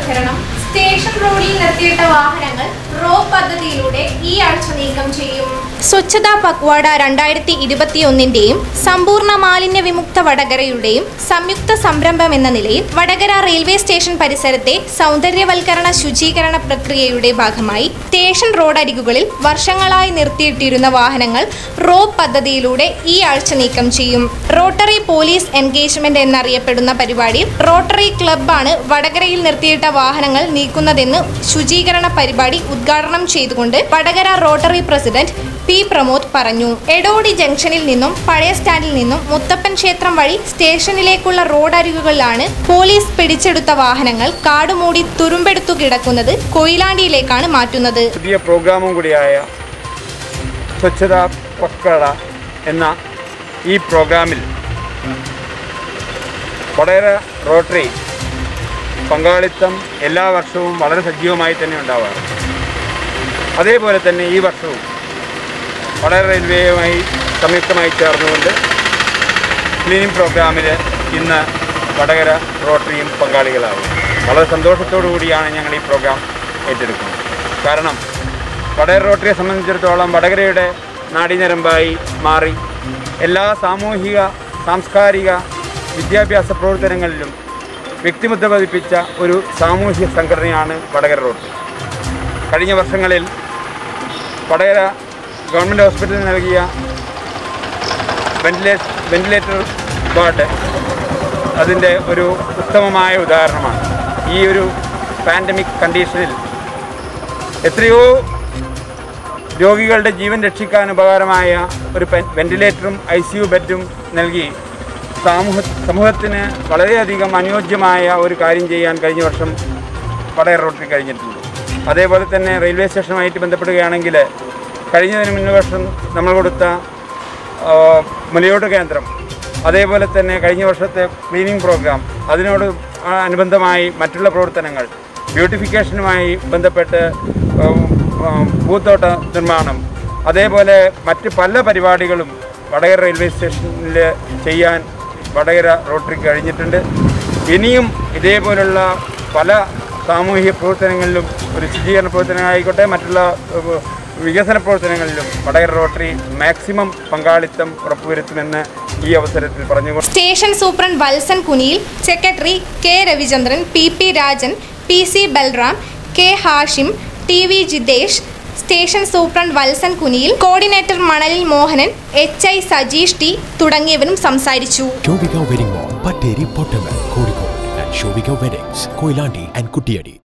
ബോധവൽക്കരണം സ്റ്റേഷൻ റോഡിൽ നിർത്തിയിട്ട വാഹനങ്ങൾ റോ പദ്ധതിയിലൂടെ ഈ ആഴ്ച നീക്കം ചെയ്യും സ്വച്ഛതാ പക്വാഡ രണ്ടായിരത്തി ഇരുപത്തിയൊന്നിന്റെയും സമ്പൂർണ്ണ മാലിന്യ വിമുക്ത വടകരയുടെയും സംയുക്ത സംരംഭം എന്ന നിലയിൽ വടകര റെയിൽവേ സ്റ്റേഷൻ പരിസരത്തെ സൗന്ദര്യവൽക്കരണ ശുചീകരണ പ്രക്രിയയുടെ ഭാഗമായി സ്റ്റേഷൻ റോഡരികുകളിൽ വർഷങ്ങളായി നിർത്തിയിട്ടിരുന്ന വാഹനങ്ങൾ റോ പദ്ധതിയിലൂടെ ഈ ആഴ്ച നീക്കം ചെയ്യും റോട്ടറി പോലീസ് എൻഗേജ്മെന്റ് എന്നറിയപ്പെടുന്ന പരിപാടിയിൽ റോട്ടറി ക്ലബ്ബാണ് വടകരയിൽ നിർത്തിയിട്ട വാഹനങ്ങൾ നീക്കുന്നതെന്ന് ശുചീകരണ പരിപാടി ഉദ്ഘാടനം ചെയ്തുകൊണ്ട് Vadakara rotary president P Pramod പറഞ്ഞു എടോടി ജംഗ്ഷനിൽ നിന്നും പഴയ സ്റ്റാൻഡിൽ നിന്നും മുത്തപ്പൻ ക്ഷേത്രം വഴി സ്റ്റേഷനിലേക്കുള്ള റോഡരികുകളിലാണ് പോലീസ് പിടിച്ചെടുത്ത വാഹനങ്ങൾ കാടുമൂടി തുരുമ്പെടുത്തു കിടക്കുന്നത് കൊയിലാണ്ടിയിലേക്കാണ് മാറ്റുന്നത് പുതിയ പ്രോഗ്രാമും കൂടിയായ സ്വച്ഛതാ പക്കട എന്ന ഈ പ്രോഗ്രാമിൽ വടകര റോട്ടറി പങ്കാളിത്തം എല്ലാ വർഷവും വളരെ സജീവമായി തന്നെ ഉണ്ടാവാറ് അതേപോലെ തന്നെ ഈ വർഷവും വടകര റെയിൽവേയുമായി സംയുക്തമായി ചേർന്നുകൊണ്ട് ക്ലീനിങ് പ്രോഗ്രാമിൽ ഇന്ന് വടകര റോട്ടറിയും പങ്കാളികളാകും വളരെ സന്തോഷത്തോടു കൂടിയാണ് ഞങ്ങൾ ഈ പ്രോഗ്രാം ഏറ്റെടുക്കുന്നത് കാരണം വടകര റോട്ടറിയെ സംബന്ധിച്ചിടത്തോളം വടകരയുടെ നാടിഞരമ്പായി മാറി എല്ലാ സാമൂഹിക സാംസ്കാരിക വിദ്യാഭ്യാസ പ്രവർത്തനങ്ങളിലും വ്യക്തിമുദ്ര പതിപ്പിച്ച ഒരു സാമൂഹിക സംഘടനയാണ് വടകര റോട്ടറി കഴിഞ്ഞ വർഷങ്ങളിൽ വടകര ഗവൺമെൻറ് ഹോസ്പിറ്റലിൽ നൽകിയ വെന്റിലേറ്റർ വെന്റിലേറ്റർ വാർഡ് അതിൻ്റെ ഒരു ഉത്തമമായ ഉദാഹരണമാണ് ഈ ഒരു പാൻഡമിക് കണ്ടീഷനിൽ എത്രയോ രോഗികളുടെ ജീവൻ രക്ഷിക്കാൻ ഉപകാരമായ ഒരു പെ- വെന്റിലേറ്ററും ഐ സി യു ബെഡും നൽകി സമൂഹ സമൂഹത്തിന് വളരെയധികം അനുയോജ്യമായ ഒരു കാര്യം ചെയ്യാൻ കഴിഞ്ഞ വർഷം വടകര റോട്ടിൽ കഴിഞ്ഞിട്ടുണ്ട് അതേപോലെ തന്നെ റെയിൽവേ സ്റ്റേഷനുമായിട്ട് ബന്ധപ്പെടുകയാണെങ്കിൽ കഴിഞ്ഞതിന് മുന്ന വർഷം നമ്മൾ കൊടുത്ത ആ, മുലയോട്ട് കേന്ദ്രം അതേപോലെ തന്നെ കഴിഞ്ഞ വർഷത്തെ ക്ലീനിങ് പ്രോഗ്രാം അതിനോട് ആ, അനുബന്ധമായി മറ്റുള്ള പ്രവർത്തനങ്ങൾ ബ്യൂട്ടിഫിക്കേഷനുമായി ബന്ധപ്പെട്ട് ഉം, ഉം, പൂത്തോട്ട നിർമ്മാണം അതേപോലെ മറ്റ് പല പരിപാടികളും വടകര റെയിൽവേ സ്റ്റേഷനിൽ ചെയ്യാൻ വടകര റോട്ടറിക്ക് കഴിഞ്ഞിട്ടുണ്ട് ഇനിയും ഇതേപോലുള്ള പല സാമൂഹിക പ്രവർത്തനങ്ങളിലും ഒരു ശുചീകരണ പ്രവർത്തനമായിക്കോട്ടെ മറ്റുള്ള ഏഹ്, വികസന പ്രവർത്തനങ്ങളിലും വടകര റോട്ടറി മാക്സിമം പങ്കാളിത്തം ഉറപ്പുവരുത്തുമെന്ന് ഈ അവസരത്തിൽ പറഞ്ഞുകൊണ്ട് station superintendent Valsan Kuniyil secretary K Ravichandran P P Rajan P C Balram K Hashim T V Jithesh station superintendent Valsan Kuniyil coordinator Manalil Mohanan H I Sajeesh T തുടങ്ങിയവരും സംസാരിച്ചു Shobika Wedding Mall, Patteri Pottamel, Kozhikode, and Shobika Weddings, Koilandi and Kuttiyadi.